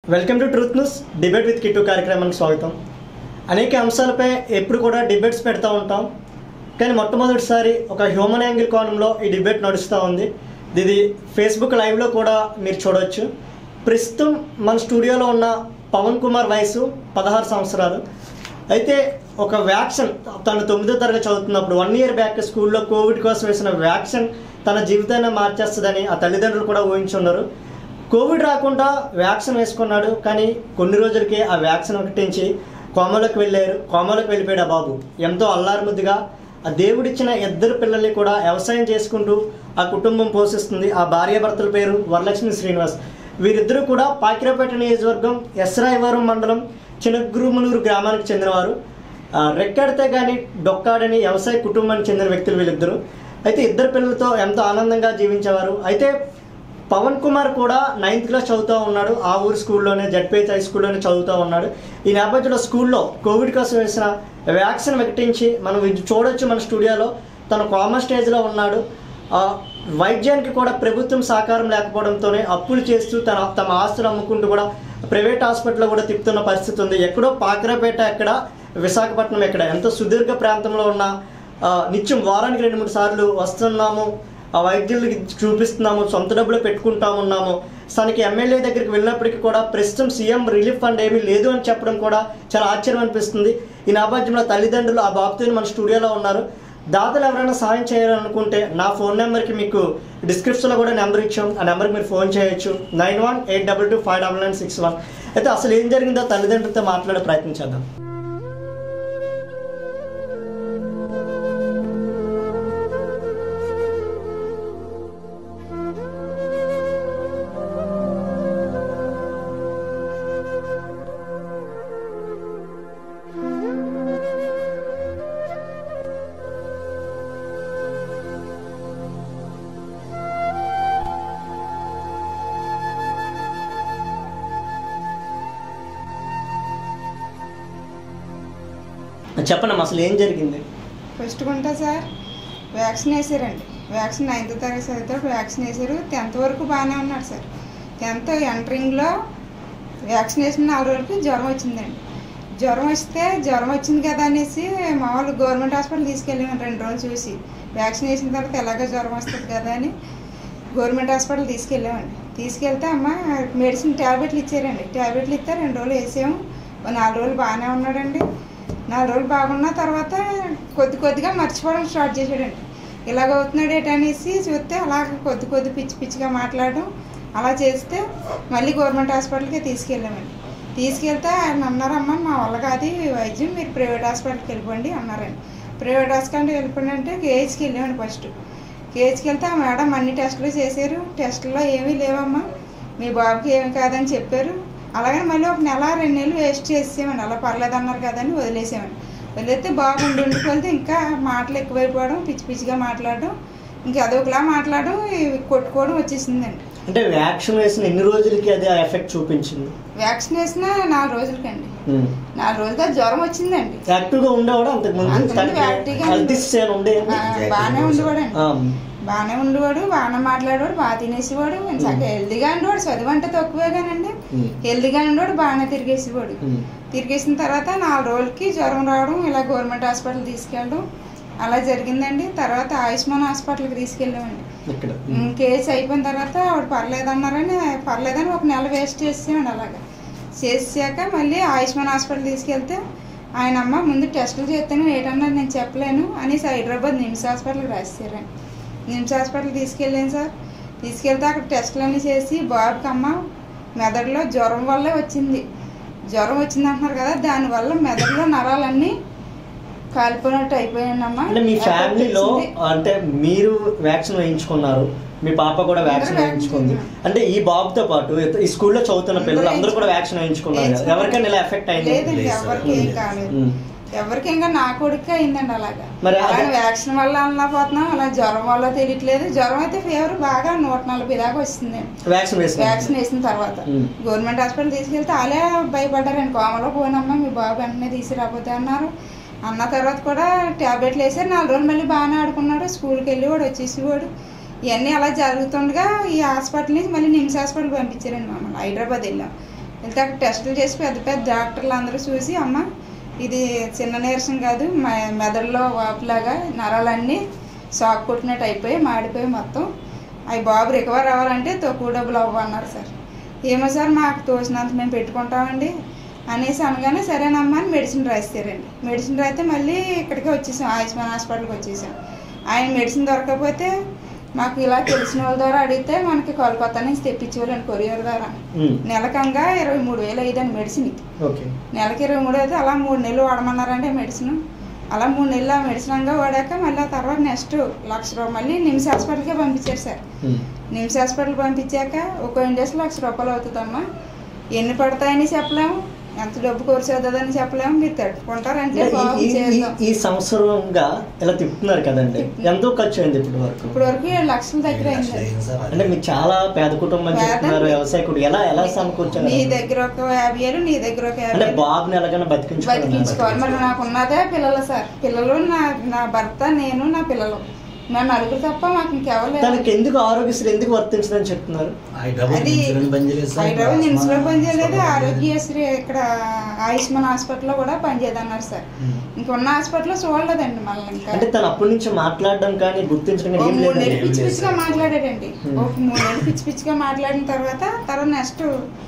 Welcome to truth news debate with Kittu కార్యక్రమానికి స్వాగతం అనేక అంశాలపై ఎప్పుడు కూడా డిబేట్స్ పెడతా ఉంటాం కానీ మొట్టమొదటిసారి ఒక హ్యూమన్ యాంగిల్ కోణంలో ఈ డిబేట్ నడుస్తూ ఉంది ఇది ఫేస్బుక్ లైవ్లో కూడా మీరు చూడవచ్చు ప్రస్తుతం మన స్టూడియోలో ఉన్న పవన్ కుమార్ వయసు పదహారు సంవత్సరాలు అయితే ఒక వ్యాక్సిన్ తను తొమ్మిదో తరగతి చదువుతున్నప్పుడు వన్ ఇయర్ బ్యాక్ స్కూల్లో కోవిడ్ కోసం వేసిన వ్యాక్సిన్ తన జీవితాన్ని మార్చేస్తుందని ఆ తల్లిదండ్రులు కూడా ఊహించున్నారు కోవిడ్ రాకుండా వ్యాక్సిన్ వేసుకున్నాడు కానీ కొన్ని రోజులకి ఆ వ్యాక్సిన్ ఒకటించి కోమలోకి వెళ్ళారు కోమలోకి వెళ్ళిపోయాడు ఆ బాబు ఎంతో అల్లారుముద్దుగా ఆ దేవుడిచ్చిన ఇద్దరు పిల్లల్ని కూడా వ్యవసాయం చేసుకుంటూ ఆ కుటుంబం పోషిస్తుంది ఆ భార్యాభర్తల పేరు వరలక్ష్మి శ్రీనివాస్ వీరిద్దరూ కూడా పాకిరపేట నియోజకవర్గం ఎస్రాయవరం మండలం చినగ్రుమునూరు గ్రామానికి చెందినవారు ఆ, రెక్కాడితే కానీ డొక్కాడని వ్యవసాయ కుటుంబానికి చెందిన వ్యక్తులు వీళ్ళిద్దరు అయితే ఇద్దరు పిల్లలతో ఎంతో ఆనందంగా జీవించేవారు అయితే పవన్ కుమార్ కూడా నైన్త్ క్లాస్ చదువుతూ ఉన్నాడు ఆ ఊరు స్కూల్లోనే జడ్పీహెచ్ హై స్కూల్లోనే చదువుతూ ఉన్నాడు ఈ నేపథ్యంలో స్కూల్లో కోవిడ్ కోసం వేసిన వ్యాక్సిన్ వికటించి మనం ఇది చూడొచ్చు మన స్టూడియోలో తను కామన్ స్టేజ్లో ఉన్నాడు ఆ, వైద్యానికి కూడా ప్రభుత్వం సహకారం లేకపోవడంతోనే అప్పులు చేస్తూ తన తమ ఆస్తులు అమ్ముకుంటూ కూడా ప్రైవేట్ హాస్పిటల్లో కూడా తిప్పుతున్న పరిస్థితి ఉంది ఎక్కడో పాకరపేట ఎక్కడ విశాఖపట్నం ఎక్కడ ఎంతో సుదీర్ఘ ప్రాంతంలో ఉన్న ఆ, నిత్యం వారానికి రెండు మూడు సార్లు వస్తున్నాము ఆ వైద్యులకి చూపిస్తున్నాము సొంత డబ్బులు పెట్టుకుంటామున్నాము తనకి ఎమ్మెల్యే దగ్గరికి వెళ్ళినప్పటికీ కూడా ప్రస్తుతం సీఎం రిలీఫ్ ఫండ్ ఏమీ లేదు అని చెప్పడం కూడా చాలా ఆశ్చర్యం అనిపిస్తుంది ఈ నేపథ్యంలో తల్లిదండ్రులు ఆ బాబుతో మన స్టూడియోలో ఉన్నారు దాతలు ఎవరైనా సాయం చేయాలనుకుంటే నా ఫోన్ నెంబర్కి మీకు డిస్క్రిప్షన్లో కూడా నెంబర్ ఇచ్చాం ఆ నెంబర్కి మీరు ఫోన్ చేయొచ్చు nine one eight double two five double nine six one అయితే అసలు ఏం జరిగిందో తల్లిదండ్రులతో మాట్లాడే ప్రయత్నం చేద్దాం చెప్పండి అసలు ఏం జరిగింది ఫస్ట్ కొంటా సార్ వ్యాక్సిన్ వేసారండి వ్యాక్సిన్ నైన్త్ తరగతి చదివేటప్పుడు వ్యాక్సిన్ వేసారు టెన్త్ వరకు బాగానే ఉన్నాడు సార్ టెన్త్ ఎంటరింగ్లో వ్యాక్సిన్ వేసిన నాలుగు రోజులకి జ్వరం వచ్చిందండి జ్వరం వస్తే జ్వరం వచ్చింది కదా అనేసి మామూలు గవర్నమెంట్ హాస్పిటల్ తీసుకెళ్ళాము రెండు రోజులు చూసి వ్యాక్సిన్ వేసిన తర్వాత ఎలాగో జ్వరం వస్తుంది కదా అని గవర్నమెంట్ హాస్పిటల్ తీసుకెళ్ళామండి తీసుకెళ్తే అమ్మ మెడిసిన్ ట్యాబ్లెట్లు ఇచ్చారండి ట్యాబ్లెట్లు ఇస్తే రెండు రోజులు వేసాము ఓ నాలుగు రోజులు బాగానే ఉన్నాడండి నాలుగు రోజులు బాగున్న తర్వాత కొద్ది కొద్దిగా మర్చిపోవడం స్టార్ట్ చేశాడండి ఇలాగ అవుతున్నాడు ఏంటి అనేసి చూస్తే అలాగ కొద్ది కొద్ది పిచ్చి పిచ్చిగా మాట్లాడడం అలా చేస్తే మళ్ళీ గవర్నమెంట్ హాస్పిటల్కి తీసుకెళ్ళామండి తీసుకెళ్తే ఆయన అన్నారమ్మా మా వల్ల కాదు ఈ వైద్యం మీరు ప్రైవేట్ హాస్పిటల్కి వెళ్ళిపోండి అన్నారండి ప్రైవేట్ హాస్పిటల్కి వెళ్ళిపోండి అంటే కేహెచ్కి వెళ్ళామండి ఫస్ట్ కేహెచ్కి వెళ్తే ఆ మేడం అన్ని టెస్టులు చేశారు టెస్టుల్లో ఏమీ లేవమ్మా మీ బాబుకి ఏమి కాదని చెప్పారు అలాగే మళ్ళీ ఒక నెల రెండు నెలలు వేస్ట్ చేసేసామండి అలా పర్లేదు అన్నారు కదని వదిలేసామండి వదిలేస్తే బాబు ఉండి ఉండిపోతే ఇంకా మాటలు ఎక్కువైపోవడం పిచ్చి పిచ్చిగా మాట్లాడడం ఇంకా అదొకలా మాట్లాడడం ఇవి కొట్టుకోవడం వచ్చేసిందండి అంటే వ్యాక్సిన్ వేసిన ఎన్ని రోజులకి అది ఆ ఎఫెక్ట్ చూపించింది వ్యాక్సిన్ వేసిన నాలుగు రోజులకండి నాలుగు రోజులుగా జ్వరం వచ్చిందండి యాక్టివ్గా ఉండేవాడు అంతకుముందు అంతకుముందు యాక్టివ్గా హెల్త్ ఇష్యూస్ ఏమైనా ఉండేయండి ఆ, బాగానే ఉండేవాడండి ఆ, బాగానే ఉండేవాడు బాగానే మాట్లాడేవాడు బాగా తినేసేవాడు చక్కగా హెల్దీగా ఉండేవాడు చదువు అంటే తక్కువే కానండి ఉమ్, హెల్దీగా ఉండేవాడు బాగానే తిరిగేసేవాడు ఉమ్, తిరిగేసిన తర్వాత నాలుగు రోజులకి జ్వరం రావడం ఇలా గవర్నమెంట్ హాస్పిటల్ తీసుకెళ్ళడం అలా జరిగిందండి తర్వాత ఆయుష్మాన్ హాస్పిటల్కి తీసుకెళ్ళామండి ఇక్కడ ఉమ్, కేసు అయిపోయిన తర్వాత ఆవిడ పర్లేదన్నారని పర్లేదని ఒక నెల వేస్ట్ చేసామండి అలాగా చేసాక మళ్ళీ ఆయుష్మాన్ హాస్పిటల్ తీసుకెళ్తే ఆయన అమ్మ ముందు టెస్టులు చేస్తాను ఏటన్నారు నేను చెప్పలేను అనేసి హైదరాబాద్ నిమ్స్ హాస్పిటల్కి రాశారండి నిమ్స్ హాస్పిటల్ తీసుకెళ్ళాను సార్ తీసుకెళ్తే అక్కడ టెస్టులు అన్నీ చేసి బాబుకి అమ్మ మెదడులో జ్వరం వల్లే వచ్చింది జ్వరం వచ్చింది అంటున్నారు కదా దానివల్ల మెదడులో నరాలన్నీ కాలిపోయినట్టు అయిపోయానమ్మా అంటే మీ ఫ్యామిలీలో వచ్చింది. అంటే మీరు వ్యాక్సిన్ వేయించుకున్నారు మీ పాప కూడా వ్యాక్సిన్ అందరూ వేయించుకుంది వేయించుకున్నారు. అంటే ఈ బాబుతో పాటు ఈ స్కూల్లో చదువుతున్న పిల్లలు అందరూ అందరూ కూడా వ్యాక్సిన్ వేయించుకున్నారు కదా. వేయించుకున్నారు. ఎవరికైనా ఇలా ఎఫెక్ట్ అయింది లేదండి లేదు సార్, ఎవరికి ఏం లేదు. కాలేదు ఉమ్. ఎవరికి ఇంకా నా కొడుకు అయిందండి అలాగా మరి అలాగే అదే- వ్యాక్సిన్ వల్ల అన్నా పోతున్నాం అలా జ్వరం వల్ల తెలియట్లేదు జ్వరం అయితే ఫీవర్ బాగా నూట నలభై దాకా వచ్చిందండి వ్యాక్సిన్ వేసిన వ్యాక్సిన్ వేసిన తర్వాత ఉమ్. గవర్నమెంట్ హాస్పిటల్ తీసుకెళ్తే వాళ్ళే భయపడ్డారండి కోమలో పోయినమ్మా మీ బాబు వెంటనే తీసుకురాకపోతే అన్నారు అన్న తర్వాత కూడా ట్యాబ్లెట్లు వేసారు నాలుగు రోజులు మళ్ళీ బాగానే ఆడుకున్నాడు స్కూల్కి వెళ్ళి వాడు వచ్చేసేవాడు ఇవన్నీ అలా జరుగుతుండగా ఈ హాస్పిటల్ నుంచి మళ్ళీ నిమ్స్ హాస్పిటల్ పంపించారండి మమ్మల్ని హైదరాబాద్ వెళ్ళాం వెళ్తే అక్కడ టెస్టులు చేసి పెద్ద పెద్ద డాక్టర్లు అందరూ చూసి అమ్మ ఇది చిన్న నీరసం కాదు మె- మెదడులో వాపులాగా నరాలన్నీ షాక్ కొట్టినట్టు అయిపోయి మాడిపోయి మొత్తం అవి బాబు రికవర్ అవ్వాలంటే తక్కువ డబ్బులు అవ్వన్నారు సార్ ఏమో సార్ మాకు తోచినంత మేము పెట్టుకుంటామండి అనేసి అనగానే సరేనమ్మా అని మెడిసిన్ రాస్తారండి మెడిసిన్ రాస్తే మళ్ళీ ఇక్కడికి వచ్చేసాం ఆయుష్మాన్ హాస్పిటల్కి వచ్చేసాం ఆయన మెడిసిన్ దొరకకపోతే మాకు ఇలా తెలిసిన వాళ్ళ ద్వారా అడిగితే మనకి కోల్కతా నుంచి తెప్పించేవాళ్ళండి కొరియర్ ద్వారా ఉమ్, నెలకంగా ఇరవై మూడు వేలు అయ్యిందండి మెడిసిన్ ఓకే నెలకి ఇరవై మూడు అయితే అలా మూడు నెలలు వాడమన్నారంటే మెడిసిన్ అలా మూడు నెలలు ఆ మెడిసిన్ వాడాక మళ్ళీ ఆ తర్వాత నెక్స్ట్ లక్ష రూపాయలు మళ్ళీ నిమ్స్ హాస్పిటల్కే పంపించారు సార్ ఉమ్. నిమ్స్ హాస్పిటల్ పంపించాక ఒక ఇండస్ లక్ష రూపాయలు అవుతుందమ్మా ఎన్ని పడతాయని చెప్పలేము ఎంత డబ్బు ఖర్చు అవుతుందని చెప్పలేము మీరు తట్టుకుంటారంటే ఈ- బాబు ఈ- ఈ- చేద్దాం ఈ సంవత్సరంగా ఇలా తిప్పుతున్నారు కదండి ఎంతో ఖర్చు అయింది ఇప్పటి వరకు ఇప్పటి వరకు ఏడు లక్షల దగ్గర అయింది అంటే మీరు చాలా పేద కుటుంబం పేద చెప్తున్నారు అండి. వ్యవసాయకుడు ఎలా ఎలా సమకూర్చారు నీ దగ్గర ఒక యాభై వేలు నీ దగ్గర ఒక యాభై అంటే వేలు బాబుని ఎలాగైనా బతికించుకోవాలి బతికించుకోవాలి మరి నాకు ఉన్నదే పిల్లలు సార్ పిల్లలు నా నా భర్త నేను నా పిల్లలు నా నలుగురు తప్ప మాకు ఇంకెవరు లేరు. తనకి ఎందుకు ఆరోగ్యశ్రీ ఎందుకు వర్తించదని చెప్తున్నారు అది హైదరాబాద్ నిమ్స్ లో పనిచేయలేదు ఆరోగ్యశ్రీ ఇక్కడ ఆయుష్మాన్ హాస్పిటల్లో కూడా పనిచేయదు అన్నారు సార్ ఇంకున్న హాస్పిటల్లో చూడలేదండి మళ్ళీ ఇంకా అంటే తను అప్పటి నుంచి మాట్లాడడం కానీ గుర్తించడం ఓ కానీ ఏం మూడు లేదు నెలలు పిచ్చి పిచ్చిగా మాట్లాడాడండి Hmm. ఒక మూడు నెలలు పిచ్చి పిచ్చిగా మాట్లాడిన తర్వాత తర్వాత నెక్స్ట్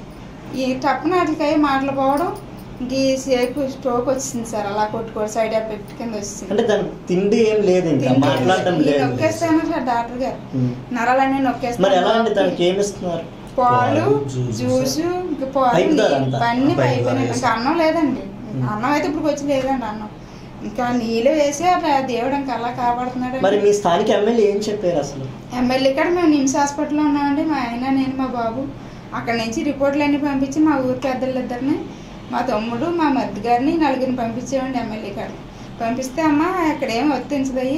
ఈ టప్పున వాటికి మాటలు పోవడం ఇంక ఈ సేపు స్ట్రోక్ వచ్చింది సార్ అలా కొట్టుకోవడం సైడ్ ఎఫెక్ట్ కింద వచ్చింది అంటే తన తిండి ఏం లేదు ఇంకా తిండి మాట్లాడడం ఈ లేదు నొక్కేస్తాను సార్ డాక్టర్ గారు ఉమ్. నరాలన్నీ మరి ఎలా అండి నొక్కేస్తాను తనకి ఏమి ఇస్తున్నారు పాలు పాలు, జ్యూస్ జ్యూస్ ఇంకా పాలు అయిపోతుందా నీళ్ళు, అంతా? అన్ని పైపు అయిపోయినాయి వేసి. ఇంకా అన్నం లేదండి ఉమ్. అన్నం అయితే ఇప్పుడు వచ్చి లేదండి అన్నం ఇంకా నీళ్ళు వేసి అట్లా దేవుడు ఇంకా అలా కాపాడుతున్నాడు మరి మీ స్థానిక ఎమ్మెల్యే ఏం చెప్పారు అసలు ఎమ్మెల్యే ఇక్కడ మేము నిమ్స్ హాస్పిటల్లో ఉన్నామండి మా ఆయన నేను మా బాబు అక్కడ నుంచి రిపోర్ట్లు అన్ని పంపించి మా ఊరి పెద్దలిద్దరిని మా తమ్ముడు మా మరిది గారిని నలుగురిని పంపించామండి ఎమ్మెల్యే కాడ పంపిస్తే అమ్మ అక్కడ ఏం వర్తించదయ్యి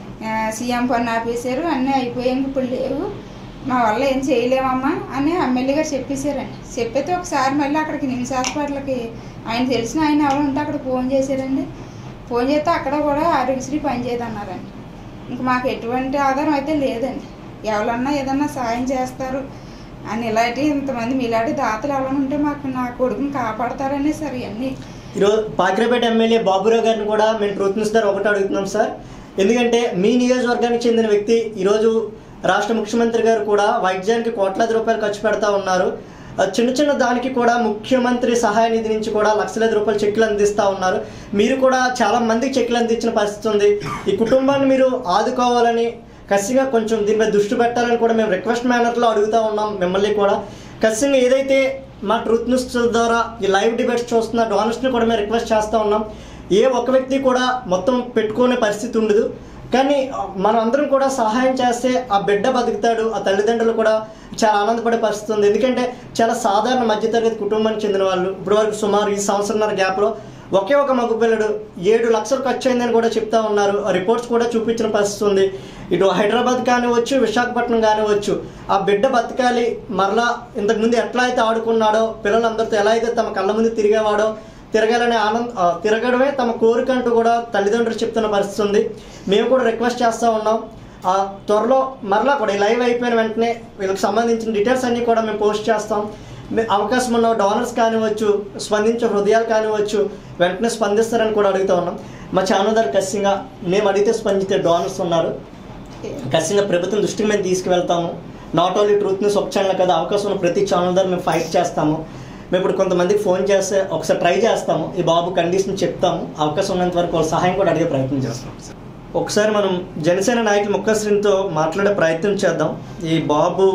సీఎం పన్ను ఆపేశారు అన్నీ అయిపోయాయి ఇప్పుడు లేవు మా వల్ల ఏం చేయలేమమ్మా అని ఎమ్మెల్యే గారు చెప్పేశారండి చెప్పితే ఒకసారి మళ్ళీ అక్కడికి నిమ్స్ హాస్పిటల్కి ఆయన తెలిసిన ఆయన ఎవరు ఉంటే అక్కడ ఫోన్ చేశారండి ఫోన్ చేస్తే అక్కడ కూడా ఆరోగ్యశ్రీ పనిచేయదు అన్నారండి ఇంక మాకు ఎటువంటి ఆధారం అయితే లేదండి ఎవరన్నా ఏదన్నా సాయం చేస్తారు అని ఇలాంటి ఇంతమంది మీలాంటి దాతలు ఎవరైనా ఉంటే మాకు నా కొడుకుని కాపాడతారనే సార్ ఇవన్నీ ఈరోజు పాకిరేపేట ఎమ్మెల్యే బాబురావు గారిని కూడా మేము ట్రూత్ న్యూస్ ద్వారా ఒకటి అడుగుతున్నాం సార్ ఎందుకంటే మీ నియోజకవర్గానికి చెందిన వ్యక్తి ఈరోజు రాష్ట్ర ముఖ్యమంత్రి గారు కూడా వైద్యానికి కోట్లాది రూపాయలు ఖర్చు పెడతా ఉన్నారు ఆ చిన్న చిన్న దానికి కూడా ముఖ్యమంత్రి సహాయ నిధి నుంచి కూడా లక్షలాది రూపాయలు చెక్కులు అందిస్తూ ఉన్నారు మీరు కూడా చాలా మందికి చెక్కులు అందించిన పరిస్థితి ఉంది ఈ కుటుంబాన్ని మీరు ఆదుకోవాలని ఖచ్చితంగా కొంచెం దీనిపై దృష్టి పెట్టాలని కూడా మేము రిక్వెస్ట్ మేనర్లో అడుగుతా ఉన్నాం మిమ్మల్ని కూడా ఖచ్చితంగా ఏదైతే మా ట్రూత్ న్యూస్ ద్వారా ఈ లైవ్ డిబేట్స్ చూస్తున్న డోనర్స్ని కూడా మేము రిక్వెస్ట్ చేస్తూ ఉన్నాం ఏ ఒక్క వ్యక్తి కూడా మొత్తం పెట్టుకునే పరిస్థితి ఉండదు కానీ మనం అందరం కూడా సహాయం చేస్తే ఆ బిడ్డ బతుకుతాడు ఆ తల్లిదండ్రులు కూడా చాలా ఆనందపడే పరిస్థితి ఉంది ఎందుకంటే చాలా సాధారణ మధ్యతరగతి కుటుంబానికి చెందిన వాళ్ళు ఇప్పటి వరకు సుమారు ఈ సంవత్సరంన్నర గ్యాప్లో ఒకే ఒక మగ పిల్లడు ఏడు లక్షలు ఖర్చు అయిందని కూడా చెప్తా ఉన్నారు ఆ రిపోర్ట్స్ కూడా చూపించిన పరిస్థితి ఉంది ఇటు హైదరాబాద్ కానివచ్చు విశాఖపట్నం కానివచ్చు ఆ బిడ్డ బతకాలి మరలా ఇంతకుముందు ఎట్లా అయితే ఆడుకున్నాడో పిల్లలందరితో ఎలా అయితే తమ కళ్ళ ముందు తిరిగేవాడో తిరగాలనే ఆనంద ఆ, తిరగడమే తమ కోరిక అంటూ కూడా తల్లిదండ్రులు చెప్తున్న పరిస్థితి ఉంది మేము కూడా రిక్వెస్ట్ చేస్తూ ఉన్నాం ఆ త్వరలో మరలా కూడా ఈ లైవ్ అయిపోయిన వెంటనే వీళ్ళకి సంబంధించిన డీటెయిల్స్ అన్నీ కూడా మేము పోస్ట్ చేస్తాం మే- అవకాశం ఉన్న డోనర్స్ కానివచ్చు స్పందించే హృదయాలు కానివచ్చు వెంటనే స్పందిస్తారని కూడా అడుగుతా ఉన్నాం మా ఛానల్ ద్వారా ఖచ్చితంగా మేము అడిగితే స్పందించే డోనర్స్ ఉన్నారు ఖచ్చితంగా ప్రభుత్వం దృష్టికి మేము తీసుకువెళ్తాము నాట్ ఓన్లీ ట్రూత్ న్యూస్ ఒక ఛానల్ కదా అవకాశం ఉన్న ప్రతి ఛానల్ ద్వారా మేము ఫైట్ చేస్తాము మేము ఇప్పుడు కొంతమందికి ఫోన్ చేస్తే ఒకసారి ట్రై చేస్తాము ఈ బాబు కండిషన్ చెప్తాము అవకాశం ఉన్నంత వరకు వాళ్ళ సహాయం కూడా అడిగే ప్రయత్నం చేస్తాం ఒకసారి మనం జనసేన నాయకులు ముక్కశ్రీతో మాట్లాడే ప్రయత్నం చేద్దాం ఈ బాబు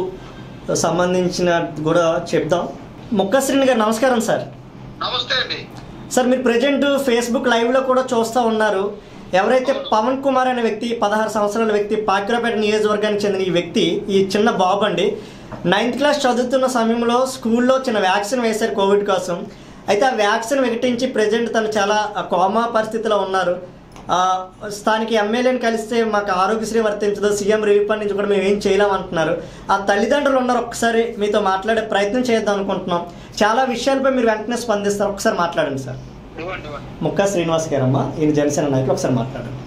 సంబంధించిన కూడా చెప్దాం ముక్కశ్రీని గారు నమస్కారం సార్ నమస్తే అండి సార్ మీరు ప్రజెంట్ ఫేస్బుక్ లైవ్లో కూడా చూస్తూ ఉన్నారు ఎవరైతే పవన్ కుమార్ అనే వ్యక్తి పదహారు సంవత్సరాల వ్యక్తి పాకిరాపేట నియోజకవర్గానికి చెందిన ఈ వ్యక్తి ఈ చిన్న బాబు అండి నైన్త్ క్లాస్ చదువుతున్న సమయంలో స్కూల్లో చిన్న వ్యాక్సిన్ వేశారు కోవిడ్ కోసం అయితే ఆ వ్యాక్సిన్ వికటించి ప్రజెంట్ తను చాలా కోమా పరిస్థితిలో ఉన్నారు ఆ, స్థానిక ఎమ్మెల్యేని కలిస్తే మాకు ఆరోగ్యశ్రీ వర్తించదు సీఎం రిలీఫ్ ఫండ్ నుంచి కూడా మేము ఏం చేయలేం అంటున్నారు ఆ తల్లిదండ్రులు ఉన్నారు ఒకసారి మీతో మాట్లాడే ప్రయత్నం చేద్దాం అనుకుంటున్నాం చాలా విషయాలపై మీరు వెంటనే స్పందిస్తారు ఒకసారి మాట్లాడండి సార్ ఇవ్వండి ఇవ్వండి ముక్కా శ్రీనివాస్ గారమ్మ ఈయన జనసేన నాయకులు ఒకసారి మాట్లాడండి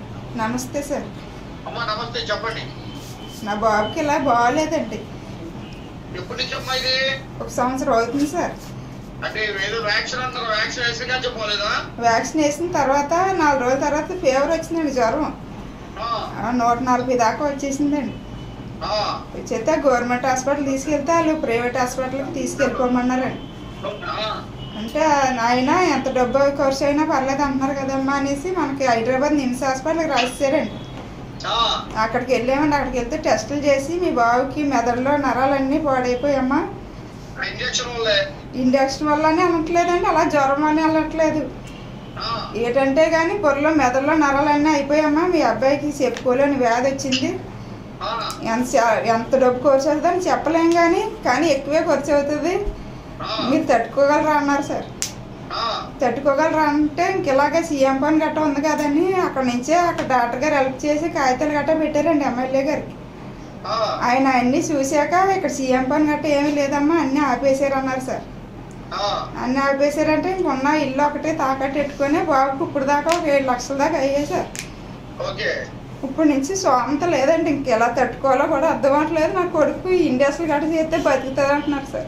నమస్తే సార్ అమ్మా నమస్తే చెప్పండి నా బాబుకి ఇలా బాగాలేదండి ఎప్పటి నుంచి అమ్మా ఇది ఒక సంవత్సరం అవుతుంది సార్ అంటే ఏదో వ్యాక్సిన్ అంటారు వ్యాక్సిన్ వేసి కానీ చెప్పలేదా వ్యాక్సిన్ వేసిన తర్వాత నాలుగు రోజుల తర్వాత ఫీవర్ వచ్చిందండి జ్వరం ఆ, ఆ, నూట నలభై దాకా వచ్చేసిందండి ఆ, వచ్చేస్తే గవర్నమెంట్ హాస్పిటల్ తీసుకెళ్తే వాళ్ళు ప్రైవేట్ హాస్పిటల్కి తీసుకెళ్ళిపోమన్నారండి ఆ, అంటే నాయన ఎంత డబ్బు ఖర్చు అయినా పర్లేదు అంటున్నారు కదమ్మా అనేసి మనకి హైదరాబాద్ నిమ్స్ హాస్పిటల్కి రాసేసారండి ఆ, అక్కడికి వెళ్ళామండి అక్కడికి వెళ్తే టెస్టులు చేసి మీ బాబుకి మెదడులో నరాలన్నీ పాడైపోయామ్మా ఇంజక్షన్ వల్లే ఇంజక్షన్ వల్లనే అనట్లేదండి అలా జ్వరం అని అనట్లేదు ఆ, ఏంటంటే కానీ పొరలో మెదడులో నరాలన్నీ అయిపోయామ్మా మీ అబ్బాయికి చెప్పుకోలేని వ్యాధి వచ్చింది ఆ, ఎంత చా- ఎంత డబ్బు ఖర్చు అవుతుందని చెప్పలేం కానీ కానీ ఎక్కువే ఖర్చు అవుతుంది ఆ, మీరు తట్టుకోగలరా అన్నారు సార్ ఆ, తట్టుకోగలరా అంటే ఇంక ఇలాగే సీఎం పని గట్ట ఉంది కదండి అక్కడ నుంచే అక్కడ డాక్టర్ గారు హెల్ప్ చేసి కాగితాలు గట్ట పెట్టారండి ఎమ్మెల్యే గారికి ఆ, ఆయన అన్నీ చూశాక ఇక్కడ సీఎం పని గట్ట ఏమీ లేదమ్మా అన్నీ ఆపేశారు అన్నారు సార్ ఆ, అన్నీ ఆపేశారంటే ఇంకొన్న ఇల్లు ఒకటే తాకట్టు పెట్టుకొని బాబుకి ఇప్పుడు దాకా ఒక ఏడు లక్షల దాకా అయ్యాయి సార్ ఓకే ఇప్పుడు నుంచి స్వాంత లేదండి ఇంక ఎలా తట్టుకోవాలో కూడా అర్థం అవ్వట్లేదు నా కొడుకు ఇండస్ట్రీ గట్ట చేస్తే బతుకుతుంది అంటున్నారు సార్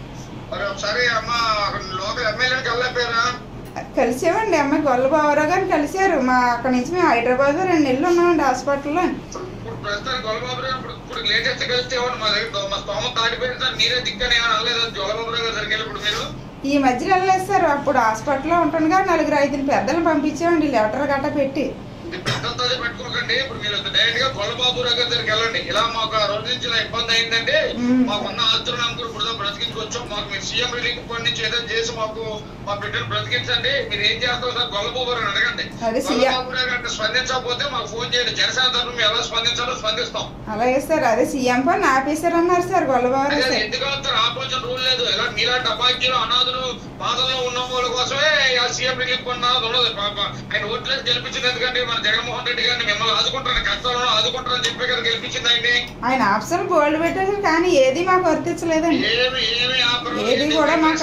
మరి ఒకసారి అమ్మ అక్కడ లోకల్ ఎమ్మెల్యేని కలలేపారా కలిసామండి అమ్మాయి గొల్ల బావరావు గారిని కలిశారు మా అక్కడి నుంచి మేము హైదరాబాద్ రెండు నెలలు ఉన్నామండి హాస్పిటల్లో ఇప్పుడు ప్రస్తుతానికి గొల్లబాబు గారు ఇప్పుడు ఇప్పుడు లేటెస్ట్ కలిస్తే ఏమన్నా మా దగ్గర మా స్తోమం దాటిపోయింది సార్ మీరే దిక్కని ఏమైనా అనలేదు గొల్లబాబు గారు దగ్గరికి వెళ్ళి ఇప్పుడు మీరు ఈ మధ్యలో వెళ్ళలేదు సార్ అప్పుడు హాస్పిటల్లో ఉంటుండగా నలుగురు ఐదుగురు పెద్దలు పంపించామండి లెటర్ గట్ట పెట్టి ఇది పెద్దంతా పెట్టుకోకండి ఇప్పుడు మీరు డైరెక్ట్ గా గొల్లబాబు గారి దగ్గరికి వెళ్ళండి ఇలా మాకు ఆ రోజు నుంచి ఇలా ఇబ్బంది అయిందంటే మ్మ్. మాకున్న ఆస్తులు నమ్ముకుని ఇప్పుడు దాకా బ్రతికించుకొచ్చాం మాకు మీరు సీఎం రిలీఫ్ ఫండ్ నుంచి ఏదైనా చేసి మాకు మా బిడ్డను బ్రతికించండి మీరు ఏం చేస్తారో సార్ గొల్లబాబు గారిని అడగండి అదే సీఎం. గొల్లబాబు గారు అంటే స్పందించకపోతే మాకు ఫోన్ చేయండి జనసేన తరఫున మేము ఎలా స్పందించాలో స్పందిస్తాం అలాగే సార్ అదే సీఎం పని ఆపేశారన్నారు సార్ గొల్లబావరావు అదే సార్ ఎందుకు అవుతారు ఆపోజిషన్ రూల్ లేదు ఇలా మీలాంటి అబాధ్యులు అనాథులు బాధల్లో ఉన్న వాళ్ళ కోసమే ఆ సీఎం రిలీఫ్ ఫండ్ అన్నది ఉండదు పాప ఆయన ఓట్లేసి గెలిపించింది ఎందుకంటే మన జగన్మోహన్ రెడ్డి గారిని మిమ్మల్ని ఆదుకుంటారని కష్టాలను ఆదుకుంటారని చెప్పి కదా గెలిపించింది ఆయన్ని ఆయన ఆప్షన్ గోల్డ్ పెట్టారు కానీ ఏది మాకు వర్తించలేదండి ఏమి ఏమి ఆపరు ఏది కూడా మాకు-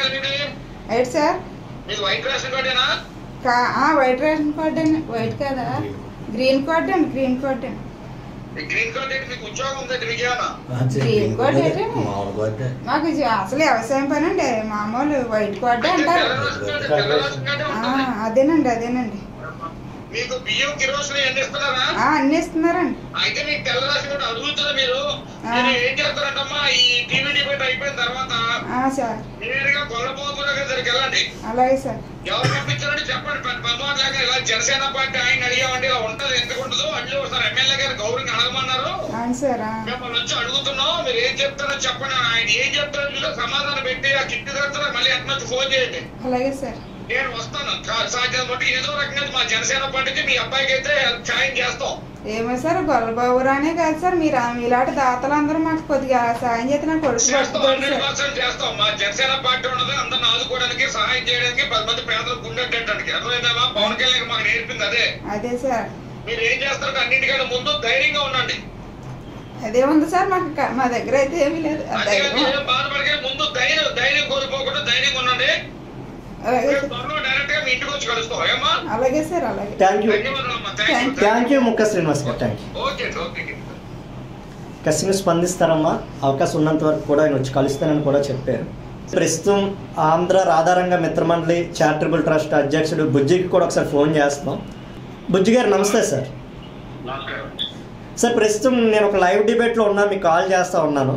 ఏంటి సార్ మీరు వైట్ రేషన్ కార్డేనా కా ఆ, వైట్ రేషన్ కార్డ్ అండి వైట్ కదా గ్రీన్ కార్డ్ అండి గ్రీన్ కార్డ్ అండి ఈ గ్రీన్ కార్డ్ ఏంటి మీకు ఉద్యోగం ఉందండి మీకు ఏమన్నా గ్రీన్ కార్డ్ ఏంటి మామూలు కార్డే. మాకు ఇది అసలు వ్యవసాయం పని అండి మామూలు వైట్ కార్డ్ అయితే అంటారు తెల్ల రేషన్ కార్డు తెల్ల రేషన్ కార్డే ఆ, ఉంటుంది అదేనండి అదేనండి మీకు బియ్యం కిరోసిన్ ఎన్ని ఇస్తున్నారా ఆ, అన్నీ ఇస్తున్నారండి అయితే మీకు తెల్ల రేషన్ కార్డు అడుగుతుంది మీరు ఆ. మీరు ఏం చేస్తారంటమ్మా ఈ టీవీ డిబేట్ అయిపోయిన తర్వాత ఆ, సార్ నేరుగా గొల్లపోతున్న దగ్గరికి వెళ్ళండి అలాగే సార్ ఎవరు పంపించారంటే చెప్పండి పని పదమారు లేక ఇలా జనసేన పార్టీ ఆయన అడిగామండి ఇలా ఉంటది ఎందుకు ఉండదు అల్లి ఒకసారి ఎమ్మెల్యే గారు గౌరవంగా అడగమన్నారు అవును సార్ ఆ. మిమ్మల్ని వచ్చి అడుగుతున్నాం మీరు ఏం చెప్తారో చెప్పండి ఆయన ఏం చెప్తారో చూసి సమాధానం పెట్టి ఆ కిట్టి దగ్గర మళ్ళీ ఎట్లా వచ్చి ఫోన్ చేయండి అలాగే సార్ నేను వస్తాను సా- సాధ్యం బట్టి ఏదో రకంగా మా జనసేన పార్టీకి మీ అబ్బాయికి అయితే సాయం చేస్తాం ఏమో సార్ గొల్లబాబురానే కాదు సార్ మీరు ఆ- మీలాంటి దాతలందరూ మాకు కొద్దిగా సాయం చేస్తే నా కొడుకు చేస్తాం బతుకుతాడు హండ్రెడ్ సార్ పర్సెంట్ చేస్తాం మా జనసేన పార్టీ ఉన్నది అందరిని ఆదుకోవడానికి సహాయం చేయడానికి పది మంది పేదలకు గుండెట్టడానికి అర్థమైందా పవన్ కళ్యాణ్ మాకు నేర్పింది అదే అదే సార్ మీరు ఏం చేస్తారు అన్నిటికంటే ముందు ధైర్యంగా ఉండండి అదే ఉంది సార్ మాకు క- మా దగ్గర అయితే ఏమీ లేదు ఆ అంతేగాని ధైర్యం ఏం బాధపడకే ముందు ధైర్యం ధైర్యం కోల్పోకుండా ధైర్యంగా ఉండండి అలాగే రేపు సార్ త్వరలో డైరెక్ట్ గా మీ ఇంటికి వచ్చి కలుస్తాం ఏమా అలాగే సార్ అలాగే థ్యాంక్ యూ ధన్యవాదాలమ్మా థ్యాంక్ యూ థ్యాంక్ యూ ముక్క శ్రీనివాస్ గారు థ్యాంక్ యూ ఓకే అండి ఓకే అండి. ఖచ్చితంగా స్పందిస్తారమ్మా అవకాశం ఉన్నంత వరకు కూడా ఆయన వచ్చి కలుస్తానని కూడా చెప్పారు ప్రస్తుతం ఆంధ్ర రాధారంగ మిత్రమండలి చారిటబుల్ ట్రస్ట్ అధ్యక్షుడు బుజ్జికి కూడా ఒకసారి ఫోన్ చేస్తాం బుజ్జి గారు నమస్తే సార్ నమస్కారం సార్ ప్రస్తుతం నేను ఒక లైవ్ డిబేట్లో ఉన్నా మీకు కాల్ చేస్తూ ఉన్నాను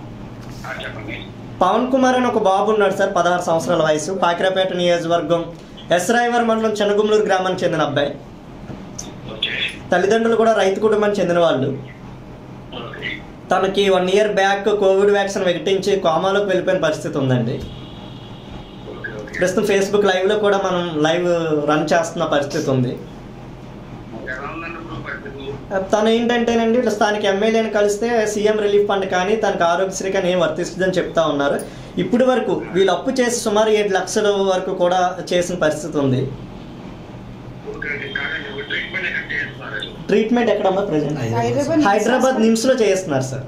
ఆ, చెప్పండి పవన్ కుమార్ అని ఒక బాబు ఉన్నాడు సార్ పదహారు సంవత్సరాల వయసు పాకిరాపేట నియోజకవర్గం ఎస్రాయవర్ మండలం చెనగుమ్లూరు గ్రామానికి చెందిన అబ్బాయి ఓకే తల్లిదండ్రులు కూడా రైతు కుటుంబానికి చెందిన వాళ్ళు ఓకే తనకి one year back covid vaccine వెగటించి కోమాలోకి వెళ్ళిపోయిన పరిస్థితి ఉందండి ఓకే ఓకే ప్రస్తుతం ఫేస్బుక్ లైవ్లో కూడా మనం లైవ్ రన్ చేస్తున్న పరిస్థితి ఉంది ఎలా ఉందండి ఇప్పుడు పరిస్థితి తను ఏంటంటేనండి ఇట్లా స్థానిక ఎమ్మెల్యేని కలిస్తే సీఎం రిలీఫ్ ఫండ్ కానీ తనకు ఆరోగ్యశ్రీ కానీ ఏం వర్తిస్తుందని చెప్తా ఉన్నారు ఇప్పటి వరకు వీళ్ళు అప్పు చేసి సుమారు ఏడు లక్షల వరకు కూడా చేసిన పరిస్థితి ఉంది ఓకే ఓకే కాదండి ఇప్పుడు ట్రీట్మెంట్ ఎక్కడ చేస్తున్నారు ట్రీట్మెంట్ ఎక్కడమ్మా ప్రజెంట్ హైదరాబాద్ హైదరాబాద్ నిమ్స్లో చేస్తున్నారు సార్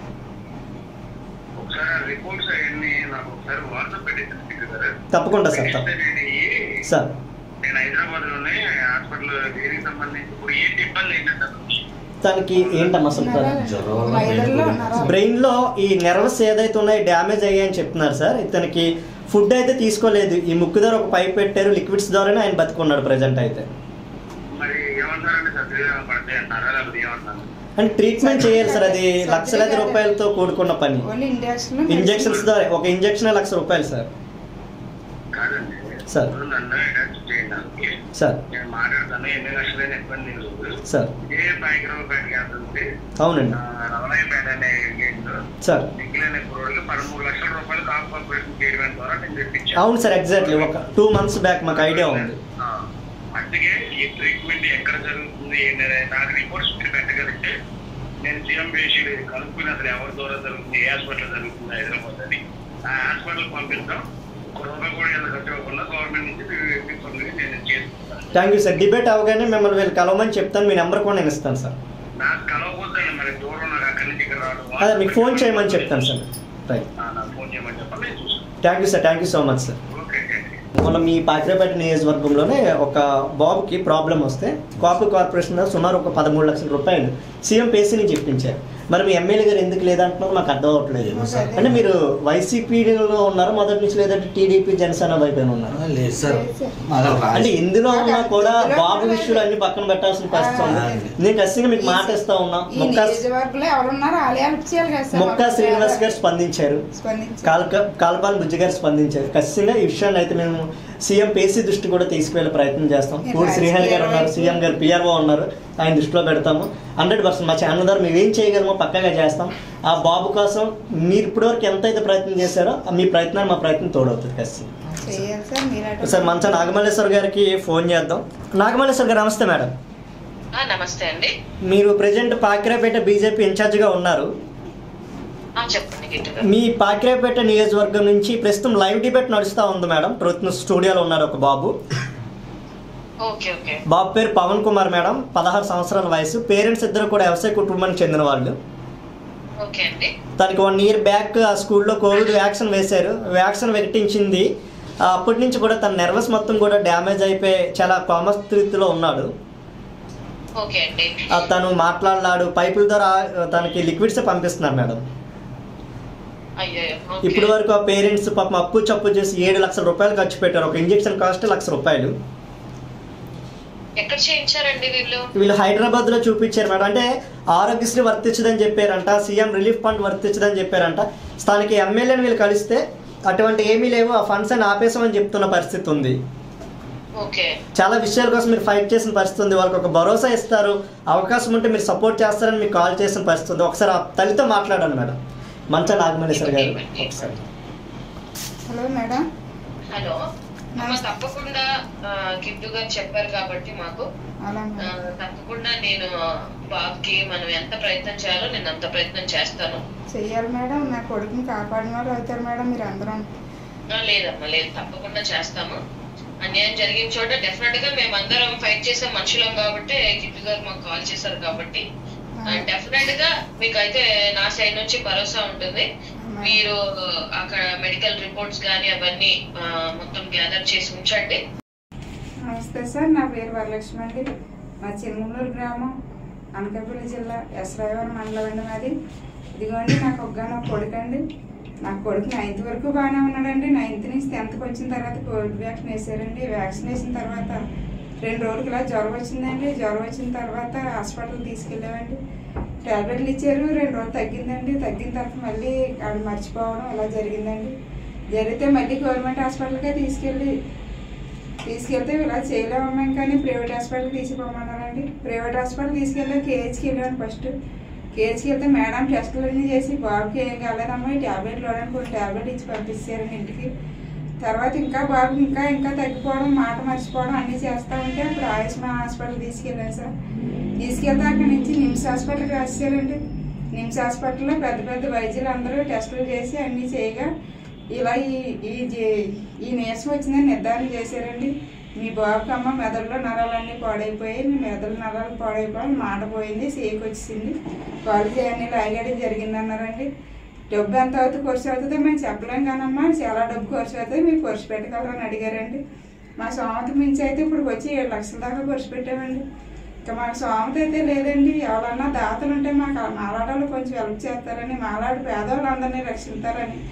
ఒకసారి రిపోర్ట్స్ అవన్నీ నాకు ఒకసారి వాట్సాప్ పెట్టేసి కదా తప్పకుండా సార్ తప్ప సార్ నేను హైదరాబాద్ లోనే హాస్పిటల్ దేనికి సంబంధించి ఇప్పుడు ఏంటి ఇబ్బంది ఏంటంటే తనకి ఏంటమ్మా అసలు జ్వరం వల్ల మైదల్లో బ్రెయిన్ ఉన్నారా? బ్రెయిన్ లో ఈ నెర్వస్ ఏదైతే ఉన్నాయో డ్యామేజ్ అయ్యాయని చెప్తున్నారు సార్ ఇతనికి ఫుడ్ అయితే తీసుకోలేదు ఈ ముక్కు ద్వారా ఒక పైప్ పెట్టారు లిక్విడ్స్ ద్వారానే ఆయన బతుకున్నాడు ప్రజెంట్ అయితే మరి ఏమంటారండి సర్టిఫికేట్ పడితే అంటారా లేకపోతే ఏమంటారు అండ్ ట్రీట్మెంట్ చేయాలి సార్ అది లక్షలాది రూపాయలతో కూడుకున్న పని ఓన్లీ ఇంజక్షన్ ఇంజెక్షన్స్ ద్వారా ఒక ఇంజెక్షన్ లక్ష రూపాయలు సార్ కాదండి సార్. ఇప్పుడు నన్ను అటాచ్ చేయండి సార్ నేను మాట్లాడతాను ఎన్ని లక్షలైన ఇబ్బంది లేదు సార్ ఏ పైకి గ్యాస్ ఉంది అవునండి రమణయ్యపేట అనే గేట్ సార్ మిగిలిన రోజులు పదమూడు లక్షల రూపాయలు కాపు కార్పొరేషన్ చేయడం ద్వారా నేను తెప్పించాను అవును సార్ ఎగ్జాక్ట్లీ ఒక టూ మంత్స్ బ్యాక్ మాకు ఐడియా ఉంది ఆ, అందుకే ఈ ట్రీట్మెంట్ ఎక్కడ జరుగుతుంది ఏంటనే నాకు రిపోర్ట్స్ మీరు పెట్టగలిగితే నేను సీఎం పేషి కనుక్కుని అసలు ఎవరి ద్వారా జరుగుతుంది ఏ హాస్పిటల్ జరుగుతుంది హైదరాబాద్ అని ఆ హాస్పిటల్ పంపిస్తాం ఒక రూపాయి కూడా ఎంత ఖర్చు అవ్వకుండా గవర్నమెంట్ నుంచి మీరు ఇప్పించుకోండి నేను చేసుకుంటాను థ్యాంక్ యూ సార్ డిబేట్ అవగానే మిమ్మల్ని వీళ్ళు కలవమని చెప్తాను మీ నెంబర్ కూడా నేను ఇస్తాను సార్ నాకు కలవకపోతే మరి దూరం నాకు అక్కడి నుంచి ఇక్కడ రావడం అదే మీకు ఫోన్ చేయమని చెప్తాను సార్ రైట్ ఆ, నాకు ఫోన్ చేయమని చెప్పండి నేను చూస్తాను thank you sir thank you so much sir okay thank you మనం మీ పాకిరేపేట నియోజకవర్గంలోనే ఒక బాబుకి ప్రాబ్లం వస్తే కాపు కార్పొరేషన్ ద్వారా సుమారు ఒక పదమూడు లక్షల రూపాయలు సీఎం పేసీ నుంచి ఇప్పించారు మరి మీ ఎమ్మెల్యే గారు ఎందుకు లేదంటున్నారు మాకు అర్థం అవ్వట్లేదు అంటే మీరు వైసీపీలో ఉన్నారు మొదటి నుంచి లేదంటే టీడీపీ జనసేన వైపు ఏమైనా ఉన్నారు లేదు సార్ లేదు సార్. మాకు అంటే రాజ- ఇందులో ఉన్నా కూడా ఇందులో బాబు కూడా విషయాలు అన్ని పక్కన పెట్టాల్సిన పరిస్థితి ఉంది ఆ. నేను ఖచ్చితంగా మీకు మాట ఇస్తా ఉన్నా ఈ మొక్క నియోజకవర్గంలో ఎవరున్నారో వాళ్ళే హెల్ప్ చేయాలి కదా సార్ మొక్క శ్రీనివాస్ గారు స్పందించారు స్పందించారు కాల్క కాల్పాల్ బుజ్జి గారు స్పందించారు ఖచ్చితంగా ఈ విషయాన్ని అయితే మేము సీఎం పేసీ దృష్టి కూడా తీసుకువెళ్ళే ప్రయత్నం చేస్తాం పూడి శ్రీహరి గారు ఉన్నారు సీఎం గారు పిఆర్ఓ ఉన్నారు ఆయన దృష్టిలో పెడతాము హండ్రెడ్ పర్సెంట్ మా ఛానల్ ద్వారా మేము ఏం చేయగలమో పక్కగా చేస్తాం ఆ బాబు కోసం మీరు ఇప్పటివరకు ఎంత అయితే ప్రయత్నం చేశారో ఆ మీ ప్రయత్నాన్ని మా ప్రయత్నం తోడవుతుంది ఖచ్చితంగా చేయాలి సార్ మీరు సార్ మంచ నాగమల్లేశ్వర్ గారికి ఫోన్ చేద్దాం నాగమల్లేశ్వర్ గారు నమస్తే మేడం ఆ, నమస్తే అండి మీరు ప్రజెంట్ పాకిరేపేట బీజేపీ ఇన్ఛార్జిగా ఉన్నారు ఆ, చెప్పండి గిట్టు గారు. మీ పాకిరేపేట నియోజకవర్గం నుంచి ప్రస్తుతం లైవ్ డిబేట్ నడుస్తూ ఉంది మేడం ట్రూత్ న్యూస్ స్టూడియోలో ఉన్నారు ఒక బాబు ఓకే ఓకే బాబు పేరు పవన్ కుమార్ మేడం పదహారు సంవత్సరాల వయసు పేరెంట్స్ ఇద్దరు కూడా వ్యవసాయ కుటుంబానికి చెందిన వాళ్ళు ఓకే అండి తనకి వన్ ఇయర్ బ్యాక్ ఆ స్కూల్లో కోవిడ్ వ్యాక్సిన్ వేశారు వ్యాక్సిన్ వెకటించింది ఆ, అప్పటి నుంచి కూడా తన నెర్వస్ మొత్తం కూడా డ్యామేజ్ అయిపోయి చాలా కామ స్థితిలో ఉన్నాడు ఓకే అండి ఆ, తను మాట్లాడలాడు పైపుల ద్వారా ఆ, తనకి లిక్విడ్స్ పంపిస్తున్నారు మేడం అయ్యో ఓకే. ఇప్పటి వరకు ఆ పేరెంట్స్ పాపం అప్పు చప్పు చేసి ఏడు లక్షల రూపాయలు ఖర్చు పెట్టారు ఒక ఇంజెక్షన్ కాస్ట్ లక్ష రూపాయలు ఎక్కడ చేయించారండి వీళ్ళు వీళ్ళు హైదరాబాద్ లో చూపించారు మేడం అంటే ఆరోగ్యశ్రీ వర్తించదని చెప్పారంట సీఎం రిలీఫ్ ఫండ్ వర్తించదని చెప్పారంట స్థానిక ఎమ్మెల్యేని వీళ్ళు కలిస్తే అటువంటి ఏమీ లేవు ఆ ఫండ్స్ అని ఆపేసామని చెప్తున్న పరిస్థితి ఉంది ఓకే చాలా విషయాల కోసం మీరు ఫైట్ చేసిన పరిస్థితి ఉంది వాళ్ళకి ఒక భరోసా ఇస్తారు అవకాశం ఉంటే మీరు సపోర్ట్ చేస్తారని మీకు కాల్ చేసిన పరిస్థితి ఉంది ఒకసారి ఆ తల్లితో మాట్లాడండి మేడం మంచ నాగమల్లేశ్వర్ గారు ఒకసారి హలో మేడం హలో అమ్మ తప్పకుండా ఆ, గిట్టు గారు చెప్పారు కాబట్టి మాకు అలా ఆ, మేడం తప్పకుండా నేను బాబుకి మనం ఎంత ప్రయత్నం చేయాలో నేను అంత ప్రయత్నం చేస్తాను చెయ్యాలి మేడం నా కొడుకుని కాపాడిన వాళ్ళు అవుతారు మేడం మీరు అందరూ ఆ, లేదమ్మా లేదు తప్పకుండా చేస్తాము అన్యాయం జరిగిన చోట డెఫినెట్ గా మేమందరం ఫైట్ చేసే మనుషులం కాబట్టి గిట్టు గారు మాకు కాల్ చేశారు కాబట్టి డెఫినెట్ గా మీకు అయితే నా సైడ్ నుంచి భరోసా ఉంటుంది మీరు అక్కడ మెడికల్ రిపోర్ట్స్ కానీ అవన్నీ ఆ, మొత్తం గ్యాదర్ చేసి ఉంచండి నమస్తే సార్ నా పేరు వరలక్ష్మి అండి మా చిరుమూలూరు గ్రామం అనకాపల్లి జిల్లా ఎస్రాయవరం మండలం అండి మాది ఇదిగోండి నాకు ఒక్కగానో కొడుకు అండి నా కొడుకు నైన్త్ వరకు బాగానే ఉన్నాడండి నైన్త్ నుంచి టెన్త్కి వచ్చిన తర్వాత కోవిడ్ వ్యాక్సిన్ వేసారండి వ్యాక్సిన్ వేసిన తర్వాత రెండు రోజులకి ఇలా జ్వరం వచ్చిందండి జ్వరం వచ్చిన తర్వాత హాస్పిటల్ తీసుకెళ్ళామండి టాబ్లెట్లు ఇచ్చారు రెండు రోజులు తగ్గిందండి తగ్గిన తర్వాత మళ్ళీ వాళ్ళు మర్చిపోవడం అలా జరిగిందండి జరిగితే మళ్ళీ గవర్నమెంట్ హాస్పిటల్కే తీసుకెళ్ళి తీసుకెళ్తే ఇలా చేయలేమమ్మాం కానీ ప్రైవేట్ హాస్పిటల్ తీసుకుపోమన్నారండి ప్రైవేట్ హాస్పిటల్ తీసుకెళ్ళి కేహెచ్కి వెళ్ళాను ఫస్ట్ కేహెచ్కి వెళ్తే మేడం టెస్టులు అన్నీ చేసి బాబుకి ఏం కాలేదమ్మా ఈ ట్యాబ్లెట్లు వాడడానికి ఒక ట్యాబ్లెట్ ఇచ్చి పంపించారండి ఇంటికి తర్వాత ఇంకా బాబుకి ఇంకా ఇంకా తగ్గిపోవడం మాట మర్చిపోవడం అన్నీ చేస్తూ ఉంటే అప్పుడు ఆయుష్మాన్ హాస్పిటల్ తీసుకెళ్ళాను సార్ తీసుకెళ్తే అక్కడి నుంచి నిమ్స్ హాస్పిటల్కి రాశారండి నిమ్స్ హాస్పిటల్లో పెద్ద పెద్ద వైద్యులు అందరూ టెస్టులు చేసి అన్నీ చేయగా ఇలా ఈ ఈ జే- ఈ నీరసం వచ్చిందని నిర్ధారణ చేశారండి మీ బాబుకి అమ్మ మెదడులో నరాలన్నీ పాడైపోయాయి మీ మెదడు నరాలు పాడైపోయి మాట పోయింది సేక్ వచ్చింది కాలేజీ అన్ని లాగేయడం జరిగింది అన్నారండి డబ్బు ఎంత అవుతుంది ఖర్చు అవుతుందో మేము చెప్పలేం కానమ్మా చాలా డబ్బు ఖర్చు అవుతుంది మీరు ఖర్చు పెట్టగలరని అడిగారండి మా సోమత మించి అయితే ఇప్పుడు వచ్చి ఏడు లక్షల దాకా ఖర్చు పెట్టామండి ఇంకా మాకు సోమత అయితే లేదండి ఎవరన్నా దాతలు ఉంటే మాకు ఆ మాలాడాలు కొంచెం హెల్ప్ చేస్తారని మాలాడు పేదవాళ్ళందరినీ రక్షిస్తారని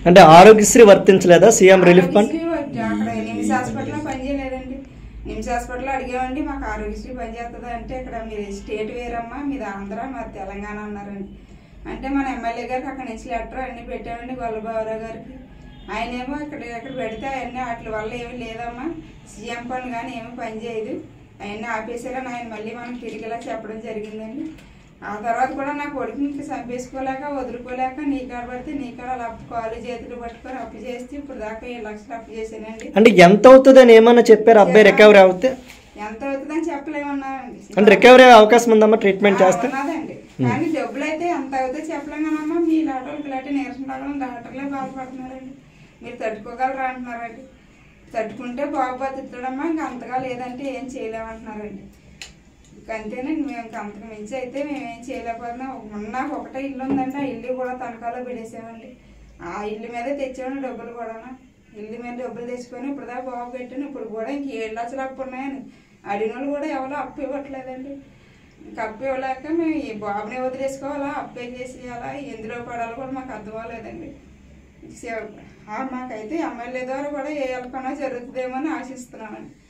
అంటే ఆరోగ్యశ్రీ వర్తించలేదా సీఎం రిలీఫ్ ఫండ్ ఆరోగ్యశ్రీ అక్కడ నిమ్స్ హాస్పిటల్లో పనిచేయలేదండి నిమ్స్ హాస్పిటల్లో అడిగామండి మాకు ఆరోగ్యశ్రీ పనిచేస్తుంది అంటే ఇక్కడ మీరు స్టేట్ వేరమ్మా మీది ఆంధ్ర మాది తెలంగాణ అన్నారండి అంటే మన ఎమ్మెల్యే గారికి అక్కడ నుంచి లెటర్ అన్ని పెట్టామండి గొల్లబాబురావు గారికి ఆయన ఏమో ఇక్కడ ఇక్కడ పెడితే అవన్నీ వాటి వల్ల ఏమీ లేదమ్మా సీఎం పని కానీ ఏమీ పని చేయదు అవన్నీ ఆపేసారని ఆయన మళ్ళీ మనకు తిరిగేలా చెప్పడం జరిగిందండి ఆ తర్వాత కూడా నా కొడుకుని చంపేసుకోలేక వదులుకోలేక నీ కాడ పడితే నీ కాడ అలా అప్పు కాలు చేతులు పట్టుకొని అప్పు చేస్తే ఇప్పుడు దాకా ఏడు లక్షలు అప్పు చేశానండి అంటే ఎంత అవుతుందని ఏమన్నా చెప్పారు అబ్బాయి రికవరీ అవుతే ఎంత అవుతుందని చెప్పలేమన్నారండి అంటే రికవరీ అయ్యే అవకాశం ఉందమ్మా ట్రీట్మెంట్ ఆ, చేస్తే ఉన్నదండి కానీ డబ్బులు అయితే ఎంత అవుతుందో చెప్పలేం కదమ్మా మీ లాటోళ్ళకి ఇలాంటి నీరసం రావడం డాక్టర్లే బాధపడుతున్నారండి మీరు తట్టుకోగలరా అంటున్నారండి తట్టుకుంటే బాగు బతుకుతాడమ్మా ఇంకా అంతగా లేదంటే ఏం చేయలేమంటున్నారండి ఇంక అంతేనండి మేము ఇంక అంతకు మించి అయితే మేము ఏం చేయలేకపోతున్నాం ఒక- నాకు ఒకటే ఇల్లు ఉందండి ఆ ఇల్లు కూడా తనఖాలో పెట్టేసామండి ఆ ఇల్లు మీదే తెచ్చాను డబ్బులు కూడా ఇల్లు మీద డబ్బులు తెచ్చుకొని ఇప్పుడు దాకా బాబు పెట్టాను ఇప్పుడు కూడా ఇంక ఏడు లక్షలు అప్పు ఉన్నాయని అడిగిన వాళ్ళు కూడా ఎవరో అప్పు ఇవ్వట్లేదండి ఇంక అప్పు ఇవ్వలేక మేము ఈ బాబుని వదిలేసుకోవాలా అప్పు ఏం చేసేయాలా ఎందులో పడాలో కూడా మాకు అర్థం అవ్వలేదండి సేవ- ఆ, మాకైతే ఎమ్మెల్యే ద్వారా కూడా ఏ ఎలకన్నా జరుగుతుందేమో అని ఆశిస్తున్నామండి